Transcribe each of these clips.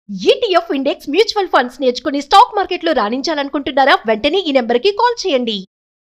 ETF index mutual funds నేర్చుకుని stock మార్కెట్లో రాణించాలనుకుంటున్నారా వెంటనే ఈ నెంబర్కి కాల్ చేయండి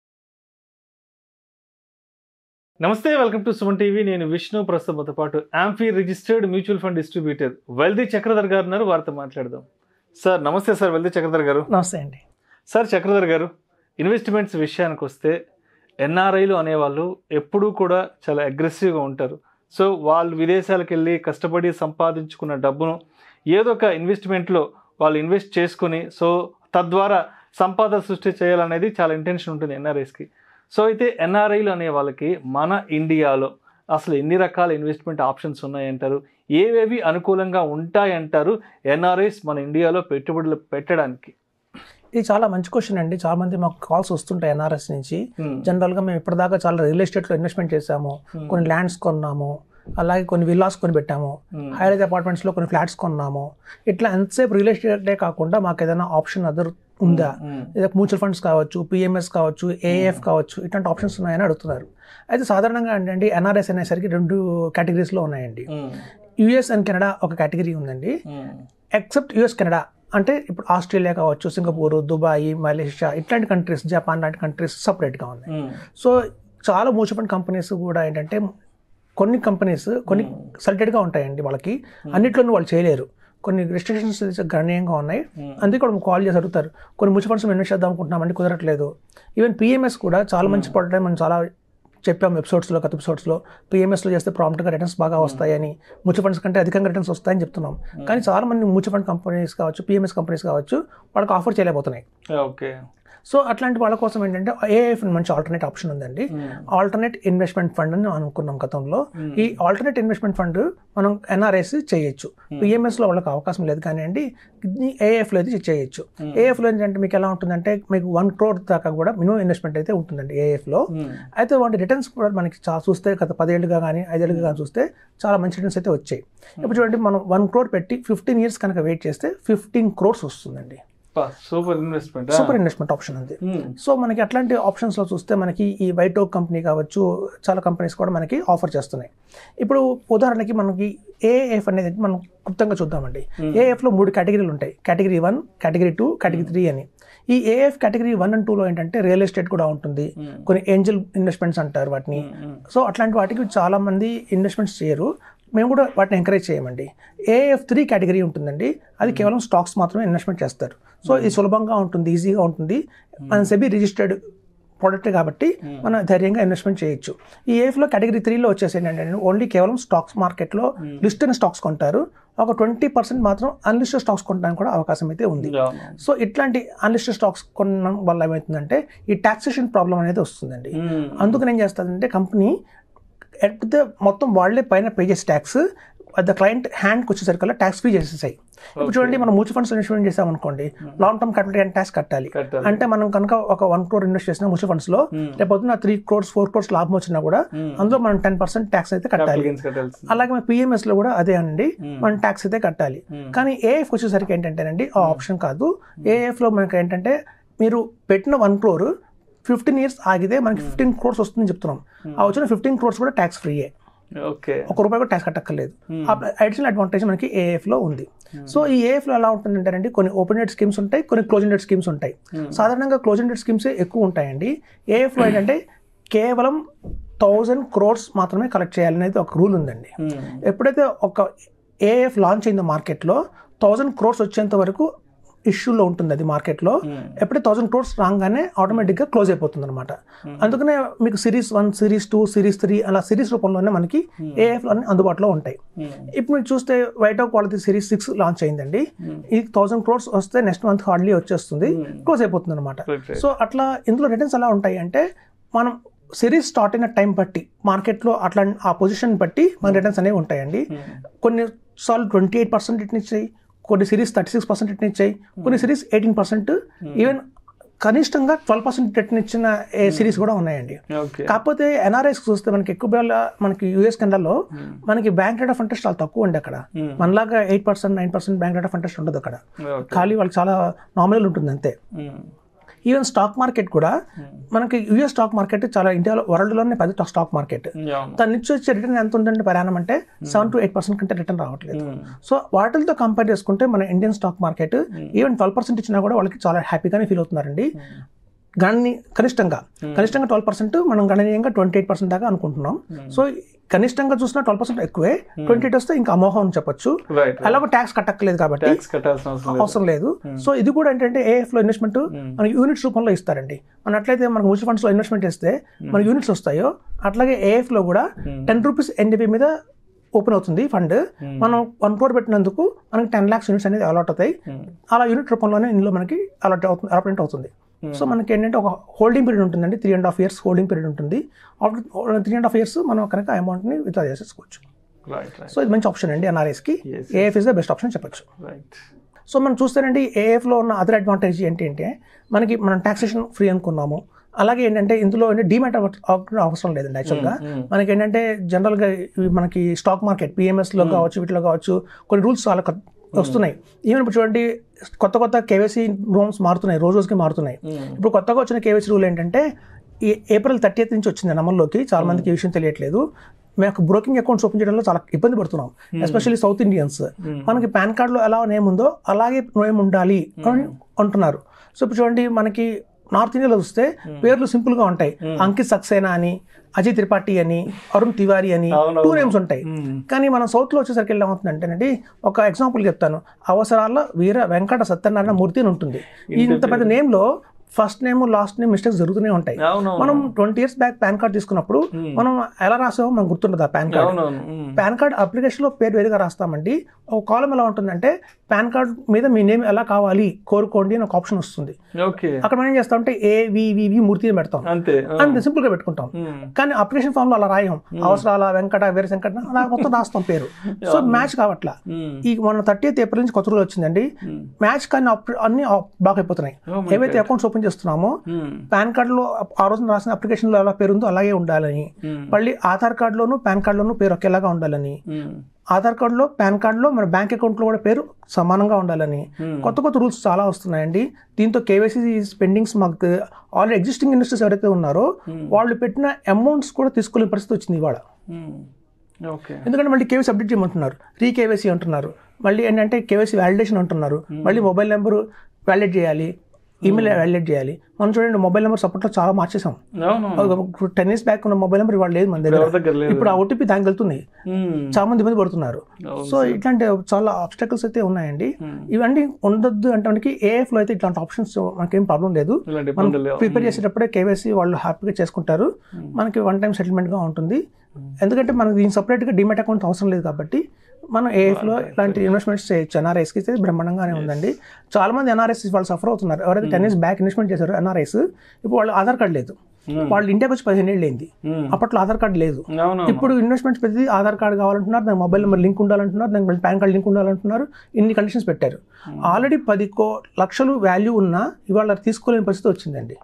నమస్తే వెల్కమ్ టు సుమన్ టీవీ నేను విష్ణు ప్రస్తుతంతో పాటు AMFI registered mutual fund distributor Wealthy Chakradhar garu ఉన్నారు వారితో మాట్లాడదాం సార్ నమస్తే సార్ వెల్దీ చక్రధర్ గారు నమస్తే అండి సార్ చక్రధర్ గారు ఇన్వెస్ట్మెంట్స్ విషయానికి వస్తే ఎన్ఆర్ఐలు అనేవాళ్ళు ఎప్పుడూ కూడా చాలా అగ్రెసివ్గా ఉంటారు సో వాళ్ళు విదేశాలకు వెళ్ళి కష్టపడి సంపాదించుకున్న డబ్బును ఏదో ఒక ఇన్వెస్ట్మెంట్లో వాళ్ళు ఇన్వెస్ట్ చేసుకుని సో తద్వారా సంపాదన సృష్టి చేయాలనేది చాలా ఇంటెన్షన్ ఉంటుంది ఎన్ఆర్ఐస్కి సో అయితే ఎన్ఆర్ఐలు అనే వాళ్ళకి మన ఇండియాలో అసలు ఎన్ని రకాల ఇన్వెస్ట్మెంట్ ఆప్షన్స్ ఉన్నాయంటారు ఏవేవి అనుకూలంగా ఉంటాయంటారు ఎన్ఆర్ఐస్ మన ఇండియాలో పెట్టుబడులు పెట్టడానికి ఇది చాలా మంచి క్వశ్చన్ అండి చాలా మంది మాకు కాల్స్ వస్తుంటాయి ఎన్ఆర్ఎస్ నుంచి జనరల్గా మేము ఇప్పటిదాకా చాలా రియల్ ఎస్టేట్లో ఇన్వెస్ట్మెంట్ చేసాము కొన్ని ల్యాండ్స్ కొన్నాము అలాగే కొన్ని విల్లాస్ కొని పెట్టాము హైరైజ్ అపార్ట్మెంట్స్లో కొన్ని ఫ్లాట్స్ కొన్నాము ఇట్లా ఎంతసేపు రియల్ ఎస్టేటే కాకుండా మాకు ఏదైనా ఆప్షన్ అదర్ ఉందా లేదా మ్యూచువల్ ఫండ్స్ కావచ్చు పిఎంఎస్ కావచ్చు ఏఎఫ్ కావచ్చు ఇట్లాంటి ఆప్షన్స్ ఉన్నాయని అడుగుతున్నారు అయితే సాధారణంగా ఏంటంటే ఎన్ఆర్ఎస్ అనేసరికి రెండు కేటగిరీస్లో ఉన్నాయండి యుఎస్ అండ్ కెనడా ఒక కేటగిరీ ఉందండి ఎక్సెప్ట్ యుఎస్ కెనడా అంటే ఇప్పుడు ఆస్ట్రేలియా కావచ్చు సింగపూర్ దుబాయ్ మలేషియా ఇట్లాంటి కంట్రీస్ జపాన్ లాంటి కంట్రీస్ సపరేట్గా ఉన్నాయి సో చాలా మ్యూచువల్ ఫండ్ కంపెనీస్ కూడా ఏంటంటే కొన్ని కంపెనీస్ కొన్ని సెలెక్టెడ్గా ఉంటాయండి వాళ్ళకి అన్నిట్లోనూ వాళ్ళు చేయలేరు కొన్ని రిస్ట్రిక్షన్స్ గణనీయంగా ఉన్నాయి అందుకే కూడా కాల్ చేసి అడుగుతారు కొన్ని మ్యూచువల్ ఫండ్స్ ఇన్వెస్ట్ చేద్దాం అనుకుంటున్నామండి కుదరట్లేదు ఈవెన్ పిఎంఎస్ కూడా చాలా మంచి పడటం మనం చాలా చెప్పాం ఎపిసోడ్స్లో గత ఎపిసోడ్స్లో పిఎంఎస్లో చేస్తే ప్రాంప్ట్గా రిటర్న్స్ బాగా వస్తాయని మ్యూచువల్ ఫండ్స్ కంటే అధికంగా రిటర్న్స్ వస్తాయని చెప్తున్నాం కానీ చాలా మంది మ్యూచువల్ ఫండ్ కంపెనీస్ కావచ్చు పిఎంఎస్ కంపెనీస్ కావచ్చు వాళ్ళకి ఆఫర్ చేయలేకపోతున్నాయి ఓకే సో అట్లాంటి వాళ్ళ కోసం ఏంటంటే ఏఎఫ్ మంచి ఆల్టర్నేట్ ఆప్షన్ ఉందండి ఆల్టర్నేట్ ఇన్వెస్ట్మెంట్ ఫండ్ అని అనుకున్నాం గతంలో ఈ ఆల్టర్నేట్ ఇన్వెస్ట్మెంట్ ఫండ్ మనం ఎన్ఆర్ఎస్ చేయొచ్చు పిఎంఎస్లో వాళ్ళకి అవకాశం లేదు కానివ్వండి ఏఎఫ్లో అయితే చేయొచ్చు ఏఎఫ్లో ఏంటంటే మీకు ఎలా ఉంటుందంటే మీకు వన్ క్రోర్ దాకా కూడా మినిమం ఇన్వెస్ట్మెంట్ అయితే ఉంటుందండి ఏఎఫ్లో అయితే వాటి రిటర్న్స్ కూడా మనకి చాలా చూస్తే గత పదేళ్ళుగా కానీ ఐదేళ్ళుగా కానీ చూస్తే చాలా మంచి రిటర్న్స్ అయితే వచ్చాయి ఇప్పుడు చూడండి మనం వన్ క్రోర్ పెట్టి ఫిఫ్టీన్ ఇయర్స్ కనుక వెయిట్ చేస్తే ఫిఫ్టీన్ క్రోర్స్ వస్తుందండి super investment super investment option ఉంది సో మనకి అట్లాంటి ఆప్షన్స్లో చూస్తే మనకి ఈ వైట్ ఓక్ కంపెనీ కావచ్చు చాలా కంపెనీస్ కూడా మనకి ఆఫర్ చేస్తున్నాయి ఇప్పుడు ఉదాహరణకి మనకి ఏఎఫ్ అనేది మనం క్లుప్తంగా చూద్దామండి ఏఎఫ్లో మూడు కేటగిరీలు ఉంటాయి category one category two category three అని ఈ ఏఎఫ్ కేటగిరీ వన్ అండ్ టూలో ఏంటంటే రియల్ ఎస్టేట్ కూడా ఉంటుంది కొన్ని ఏంజల్ ఇన్వెస్ట్మెంట్స్ అంటారు వాటిని సో అట్లాంటి వాటికి చాలా మంది ఇన్వెస్ట్మెంట్స్ చేయరు మేము కూడా వాటిని ఎంకరేజ్ చేయమండి ఏఎఫ్ త్రీ కేటగిరీ ఉంటుందండి అది కేవలం స్టాక్స్ మాత్రమే ఇన్వెస్ట్మెంట్ చేస్తారు సో ఇది సులభంగా ఉంటుంది ఈజీగా ఉంటుంది మన సెబీ రిజిస్టర్డ్ ప్రోడక్ట్ కాబట్టి మనం ధైర్యంగా ఇన్వెస్ట్మెంట్ చేయొచ్చు ఈ ఏఫ్లో కేటగిరీ త్రీలో వచ్చేసి ఏంటంటే ఓన్లీ కేవలం స్టాక్స్ మార్కెట్లో లిస్ట్ అయిన స్టాక్స్ కొంటారు ఒక ట్వంటీ పర్సెంట్ మాత్రం అన్లిస్టెడ్ స్టాక్స్ కొనడానికి కూడా అవకాశం అయితే ఉంది సో ఇట్లాంటి అన్లిస్టెడ్ స్టాక్స్ కొనడం వల్ల ఏమవుతుందంటే ఈ టాక్సేషన్ ప్రాబ్లం అనేది వస్తుందండి అందుకని ఏం చేస్తుందంటే కంపెనీ ఎట్ ద మొత్తం వాళ్ళే పైన పే చేసే ట్యాక్స్ ద క్లయింట్ హ్యాండ్కి వచ్చేసరికల్లా ట్యాక్స్ ఫ్రీ చేసేసాయి ఇప్పుడు చూడండి మనం మ్యూచువల్ ఫండ్స్ ఇన్వెస్ట్మెంట్ చేసాం అనుకోండి లాంగ్ టర్మ్ క్యాపిటల్ ట్యాక్స్ కట్టాలి కట్టాలి. అంటే మనం కనుక ఒక వన్ క్రోర్ ఇన్వెస్ట్ చేసిన మ్యూచువల్ ఫండ్స్ లో రేపొద్దున త్రీ క్రోర్స్ ఫోర్ క్రోర్స్ లాభం వచ్చినా కూడా అందులో మనం టెన్ పర్సెంట్ ట్యాక్స్ అయితే కట్టాలి అలాగే మన పిఎంఎస్ లో కూడా అదే అండి మనం ట్యాక్స్ అయితే కట్టాలి కానీ ఏఎఫ్ వచ్చేసరికి ఏంటంటేనండి ఆ ఆప్షన్ కాదు ఏఎఫ్ లో మనకి ఏంటంటే మీరు పెట్టిన వన్ క్రోర్ ఫిఫ్టీన్ ఇయర్స్ ఆగితే మనకి ఫిఫ్టీన్ క్రోర్స్ వస్తుందని చెప్తున్నాం ఆ వచ్చిన ఫిఫ్టీన్ క్రోర్స్ కూడా ట్యాక్స్ ఫ్రీయే ఓకే ఒక రూపాయి కూడా ట్యాక్స్ కట్టక్కర్లేదు అడిషనల్ అడ్వాంటేజ్ మనకి ఏఎఫ్ లో ఉంది సో ఈ ఏఎఫ్ లో ఎలా ఉంటుందంటే కొన్ని ఓపెన్ డేట్ స్కీమ్స్ ఉంటాయి కొన్ని క్లోజింగ్ డేట్ స్కీమ్స్ ఉంటాయి సాధారణంగా క్లోజింగ్ డేట్ స్కీమ్స్ ఎక్కువ ఉంటాయండి ఏఎఫ్ లో ఏంటంటే కేవలం థౌజండ్ క్రోర్స్ మాత్రమే కలెక్ట్ చేయాలనేది ఒక రూల్ ఉందండి ఎప్పుడైతే ఒక ఏఎఫ్ లాంచ్ అయిందో మార్కెట్లో థౌజండ్ క్రోర్స్ వచ్చేంత వరకు ఇష్యూలో ఉంటుంది అది మార్కెట్లో ఎప్పుడైతే థౌసండ్ క్రోర్స్ రాగానే ఆటోమేటిక్గా క్లోజ్ అయిపోతుంది అనమాట అందుకనే మీకు series one series two series three అలా సిరీస్ రూపంలోనే మనకి ఏఎఫ్ అన్ని అందుబాటులో ఉంటాయి ఇప్పుడు మీరు చూస్తే వైట్ ఆఫ్ వాళ్ళది సిరీస్ సిక్స్ లాంచ్ అయిందండి ఇది థౌసండ్ క్రోర్స్ వస్తే నెక్స్ట్ మంత్ హార్డ్లీ వచ్చేస్తుంది క్లోజ్ అయిపోతుంది అనమాట Right, right. సో అట్లా ఇందులో రిటర్న్స్ ఎలా ఉంటాయి అంటే మనం సిరీస్ స్టార్ట్ అయిన టైం బట్టి మార్కెట్లో అట్లా ఆ పొజిషన్ బట్టి మన రిటర్న్స్ అనేవి ఉంటాయండి కొన్ని సార్లు ట్వంటీ ఎయిట్ పర్సెంట్ రిటర్న్ ఇచ్చాయి కొన్ని series thirty six percent return ఇచ్చాయి కొన్ని సిరీస్ ఎయిటీన్ పర్సెంట్ ఈవెన్ కనిష్టంగా ట్వెల్వ్ పర్సెంట్ రిటర్న్ ఇచ్చిన సిరీస్ కూడా ఉన్నాయండి ఓకే కాకపోతే ఎన్ఆర్ఐస్ చూస్తే మనకి ఎక్కువ వేళ మనకి యూఎస్ కెనడాలో మనకి బ్యాంక్ రేట్ ఆఫ్ ఇంట్రెస్ట్ చాలా తక్కువ ఉండే అక్కడ మనలాగా eight percent nine percent bank rate of interest ఉండదు అక్కడ ఖాళీ వాళ్ళకి చాలా నామినల్ ఉంటుంది అంతే ఈవెన్ స్టాక్ మార్కెట్ కూడా మనకి యూఎస్ స్టాక్ మార్కెట్ చాలా ఇండియాలో వరల్డ్లోనే పెద్ద స్టాక్ మార్కెట్ దాని నుంచి వచ్చే రిటర్న్ ఎంత ఉందంటే ప్రయాణం అంటే సెవెన్ టు ఎయిట్ పర్సెంట్ కంటే రిటర్న్ రావట్లేదు సో వాటితో కంపేర్ చేసుకుంటే మన Indian stock market even twelve percent ఇచ్చినా కూడా వాళ్ళకి చాలా హ్యాపీగానే ఫీల్ అవుతున్నారండి గణని కనిష్టంగా కనిష్టంగా ట్వెల్వ్ పర్సెంట్ మనం గణనీయంగా ట్వంటీ ఎయిట్ పర్సెంట్ దాకా అనుకుంటున్నాం సో కనిష్టంగా చూసినా ట్వెల్వ్ పర్సెంట్ ఎక్కువే ట్వంటీ ఎయిట్ వస్తే ఇంకా అమోహం అని చెప్పొచ్చు రైట్ అలాగే ట్యాక్స్ కట్టక్కలేదు కాబట్టి ట్యాక్స్ కట్టాల్సిన అవసరం లేదు అవసరం లేదు సో ఇది కూడా ఏంటంటే ఏఎఫ్ లో ఇన్వెస్ట్మెంట్ మనకి యూనిట్స్ రూపంలో ఇస్తారండి మన అట్లయితే మనకు మ్యూచువల్ ఫండ్స్ లో ఇన్వెస్ట్మెంట్ చేస్తే మన యూనిట్స్ వస్తాయో అట్లాగే ఏఎఫ్ లో కూడా టెన్ రూపీస్ ఎన్డీపీ మీద ఓపెన్ అవుతుంది ఫండ్ మనం వన్ క్రోర్ పెట్టినందుకు మనకి టెన్ లాక్స్ యూనిట్స్ అనేది అలాట్ అవుతాయి అలా యూనిట్ రూపంలోనే ఇందులో మనకి అలాట్ అవుతుంది అలాట్మెంట్ అవుతుంది సో మనకి ఏంటంటే ఒక హోల్డింగ్ పీరియడ్ ఉంటుందండి three and half years holding period ఉంటుంది after three and half years మనం కనుక అమౌంట్ని విత్డ్రా చేసేసుకోవచ్చు రైట్ రైట్ సో ఇది మంచి ఆప్షన్ అండి ఎన్ఆర్ఎస్కి Yes. AIF is the best option చెప్పచ్చు రైట్ సో మనం చూస్తేనండి ఏఎఫ్లో ఉన్న అదర్ అడ్వాంటేజ్ ఏంటి అంటే మనకి మనం టాక్సేషన్ ఫ్రీ అనుకున్నాము అలాగే ఏంటంటే ఇందులో డిమాట్ అవసరం లేదండి యాక్చువల్గా మనకి ఏంటంటే జనరల్గా ఇవి మనకి స్టాక్ మార్కెట్ పిఎంఎస్లో కావచ్చు వీటిలో కావచ్చు కొన్ని రూల్స్ చాలా కొత్త- వస్తున్నాయి ఈవెన్ ఇప్పుడు చూడండి కొత్త కొత్త కేవైసీ రూమ్స్ మారుతున్నాయి రోజు రోజుకి మారుతున్నాయి ఇప్పుడు కొత్తగా వచ్చిన కేవైసీ రూల్ ఏంటంటే ఈ ఏప్రిల్ థర్టీ నుంచి వచ్చింది అమల్లోకి చాలా మందికి ఈ విషయం తెలియట్లేదు మేము బ్రోకింగ్ అకౌంట్స్ ఓపెన్ చేయడంలో చాలా ఇబ్బంది పడుతున్నాం ఎస్పెషల్లీ సౌత్ ఇండియన్స్ మనకి పాన్ కార్డులో ఎలా నేమ్ ఉందో అలాగే నేమ్ ఉండాలి అని అంటున్నారు సో ఇప్పుడు చూడండి మనకి నార్త్ ఇండియాలో చూస్తే పేర్లు సింపుల్ గా ఉంటాయి అంకిత్ సక్సేనా అని అజయ్ త్రిపాఠి అని అరుణ్ తివారీ అని అవునవును. టూ నేమ్స్ ఉంటాయి కానీ మనం సౌత్ లో వచ్చేసరికి ఎలా అవుతుందంటేనండి ఒక ఎగ్జాంపుల్ చెప్తాను అవసరాల వీర వెంకట సత్యనారాయణ మూర్తి అని ఉంటుంది ఇంత పెద్ద నేమ్ లో first name last name mistakes జరుగుతూనే ఉంటాయి అవునవును మనం twenty years back PAN card తీసుకున్నప్పుడు మనం ఎలా రాసామో మనకు గుర్తుండదు ఆ పాన్ కార్డ్ అవునవును మ్మ్. పాన్ కార్డ్ అప్లికేషన్లో పేరు వేరుగా రాస్తామండి ఒక కాలం ఎలా ఉంటుందంటే పాన్ కార్డ్ మీద మీ నేమ్ ఎలా కావాలి కోరుకోండి అని ఒక ఆప్షన్ వస్తుంది ఓకే అక్కడ మనం ఏం చేస్తామంటే ఏవివివి మూర్తి అని పెడతాం అంతే ఆ. అంతే సింపుల్ గా పెట్టుకుంటాం మ్మ్. కానీ అప్లికేషన్ ఫామ్ లో అలా రాయం అవసరాల వెంకట వీర వెంకట అలా మొత్తం రాస్తాం పేరు సో మ్యాచ్ కావట్లా మ్మ్. ఈ మన థర్టీ ఏప్రిల్ నుంచి కొత్త రూల్ వచ్చిందండి మ్యాచ్ కానీ అప్- అన్ని బ్లాక్ అయిపోతున్నాయి Oh my ఏవైతే అకౌంట్స్ ఓపెన్ చేస్తున్నామో మ్మ్. పాన్ కార్డులో ఆ రోజున రాసిన అప్లికేషన్లో ఎలా పేరు ఉందో అలాగే ఉండాలని మ్మ్. మళ్ళీ ఆధార్ కార్డులోను పాన్ కార్డులోను పేరు ఒకేలాగా ఉండాలని మ్మ్. ఆధార్ కార్డులో పాన్ కార్డులో మన బ్యాంక్ అకౌంట్లో కూడా పేరు సమానంగా ఉండాలని Hmm. కొత్త కొత్త రూల్స్ చాలా వస్తున్నాయండి దీంతో కేవైసీ స్పెండింగ్స్ మాకు ఆల్రెడీ ఎగ్జిస్టింగ్ ఇన్వెస్టర్స్ ఎవరైతే ఉన్నారో వాళ్ళు పెట్టిన అమౌంట్స్ కూడా తీసుకోలేని పరిస్థితి వచ్చింది ఇవాళ మ్మ్. ఓకే ఎందుకంటే మళ్ళీ కేవైసీ అప్డేట్ చేయమంటున్నారు రీ కేవైసీ అంటున్నారు మళ్ళీ ఏంటంటే కేవైసీ వ్యాలిడేషన్ అంటున్నారు మళ్ళీ మొబైల్ నెంబర్ వ్యాలిడేట్ చేయాలి ఈమెయిల్ వ్యాలిడేట్ చేయాలి మనం చూడండి మొబైల్ నెంబర్ సపోర్ట్లో చాలా మార్చేసాం అవును టెన్ ఇయర్స్ బ్యాక్ ఉన్న మొబైల్ నెంబర్ ఇవాళ లేదు మన దగ్గర ఎవరి దగ్గర లేదు ఇప్పుడు ఆ ఓటీపీ దానికి వెళ్తుంది మ్మ్. చాలా మంది ఇబ్బంది పడుతున్నారు అవును సో ఇట్లాంటి చాలా ఆబ్స్టకల్స్ అయితే ఉన్నాయండి ఇవన్నీ ఉండొద్దు అంటే మనకి ఏఎఫ్ లో అయితే ఇట్లాంటి ఆప్షన్స్ మనకేం ప్రాబ్లం లేదు ఇలాంటి మనం ఇబ్బందులు లేవు ప్రిపేర్ చేసేటప్పుడే కేవైసీ వాళ్ళు హ్యాపీగా చేసుకుంటారు మనకి వన్ టైం సెటిల్మెంట్ గా ఉంటుంది ఎందుకంటే మనకి దీనికి సపరేట్ గా డిమెట్ అకౌంట్ అవసరం లేదు కాబట్టి మనం ఏఎఫ్ లో ఇలాంటి ఇన్వెస్ట్మెంట్స్ చేయొచ్చు ఎన్ఆర్ఐస్ కి అయితే బ్రహ్మాండంగానే ఉందండి చాలా మంది ఎన్ఆర్ఐస్ వాళ్ళు సఫర్ అవుతున్నారు ఎవరైతే టెన్ ఇయర్స్ బ్యాక్ ఇన్వెస్ట్మెంట్ చేశారో ఎన్ఆర్ఐస్ ఇప్పుడు వాళ్ళు ఆధార్ కార్డు లేదు వాళ్ళు ఇండియాకి వచ్చి పదిహేను ఏళ్ళు అయింది మ్మ్. అప్పట్లో ఆధార్ కార్డు లేదు అవును ఇప్పుడు ఇన్వెస్ట్మెంట్స్ ప్రతి ఆధార్ కార్డు కావాలంటున్నారు దానికి మొబైల్ నెంబర్ లింక్ ఉండాలంటున్నారు దానికి మళ్ళీ పాన్ కార్డు లింక్ ఉండాలంటున్నారు ఇన్ని కండిషన్స్ పెట్టారు ఆల్రెడీ పది కో లక్షలు వాల్యూ ఉన్నా ఇవాళ తీసుకోలేని పరిస్థితి వచ్చిందండి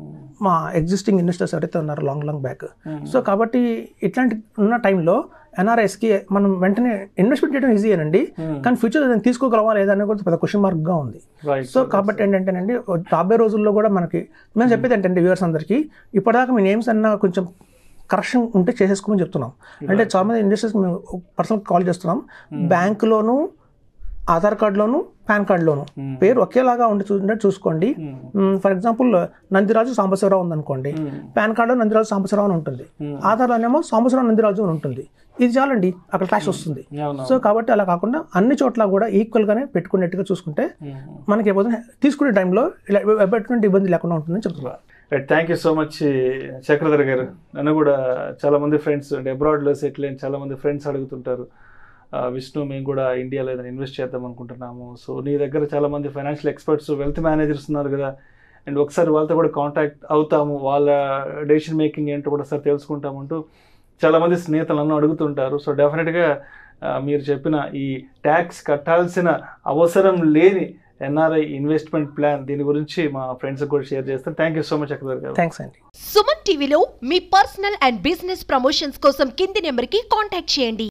మా ఎగ్జిస్టింగ్ ఇన్వెస్టర్స్ ఎవరైతే ఉన్నారో లాంగ్ లాంగ్ బ్యాక్ సో కాబట్టి ఇట్లాంటి ఉన్న టైంలో ఎన్ఆర్ఎస్కి మనం వెంటనే ఇన్వెస్ట్మెంట్ చేయడం ఈజీ అండి కానీ ఫ్యూచర్ దాన్ని తీసుకోగలవా లేదా అనేది కూడా పెద్ద క్వశ్చన్ మార్క్గా ఉంది రైట్ సో కాబట్టి ఏంటంటేనండి రాబోయే రోజుల్లో కూడా మనకి మేము చెప్పేది ఏంటంటే వ్యూవర్స్ అందరికీ ఇప్పటిదాకా మీ నేమ్స్ అన్న కొంచెం కరెక్షన్ ఉంటే చేసేసుకోమని చెప్తున్నాం అంటే చాలా మంది ఇండస్ట్రీస్ మేము పర్సనల్ కాల్ చేస్తున్నాం బ్యాంకులోను ఆధార్ కార్డులోను పాన్ కార్డులోను పేరు ఒకేలాగా ఉండి చూ ఉండేది చూసుకోండి ఫర్ ఎగ్జాంపుల్ నందిరాజు సాంబశివరావు ఉందనుకోండి పాన్ కార్డులో నందిరాజు సాంబశివరావు అని ఉంటుంది ఆధార్లోనేమో సాంబశివరావు నందిరాజు అని ఉంటుంది ఇది చాలండి అక్కడ క్లాష్ వస్తుంది అవును సో కాబట్టి అలా కాకుండా అన్ని చోట్ల కూడా ఈక్వల్ గానే పెట్టుకునేట్టుగా చూసుకుంటే మనకి ఏమవుతుంది తీసుకునే టైంలో ఇలా ఎటువంటి ఇబ్బంది లేకుండా ఉంటుందని చెప్తున్నారు right thank you so much Chakradhar garu నన్ను కూడా చాలా మంది ఫ్రెండ్స్ అంటే అబ్రాడ్లో సెటిల్ అయిన చాలా మంది ఫ్రెండ్స్ అడుగుతుంటారు ఆ, విష్ణు మేము కూడా ఇండియాలో ఏదైనా ఇన్వెస్ట్ చేద్దాం అనుకుంటున్నాము సో నీ దగ్గర చాలా మంది ఫైనాన్షియల్ ఎక్స్పర్ట్స్ వెల్త్ మేనేజర్స్ ఉన్నారు కదా అండ్ ఒకసారి వాళ్ళతో కూడా కాంటాక్ట్ అవుతాము వాళ్ళ డెసిషన్ మేకింగ్ ఏంటో కూడా సార్ తెలుసుకుంటామంటూ చాలా మంది స్నేహితులు నన్ను అడుగుతుంటారు సో డెఫినెట్గా మీరు చెప్పిన ఈ ట్యాక్స్ కట్టాల్సిన అవసరం లేని ఎన్ఆర్ఐ ఇన్వెస్ట్మెంట్ ప్లాన్ దీని గురించి మా ఫ్రెండ్స్ కూడా షేర్ చేస్తాను thank you so much Akbar garu thanks అండి సుమన్ టీవీలో మీ పర్సనల్ అండ్ బిజినెస్ ప్రమోషన్స్ కోసం కింది నెంబర్కి కాంటాక్ట్ చేయండి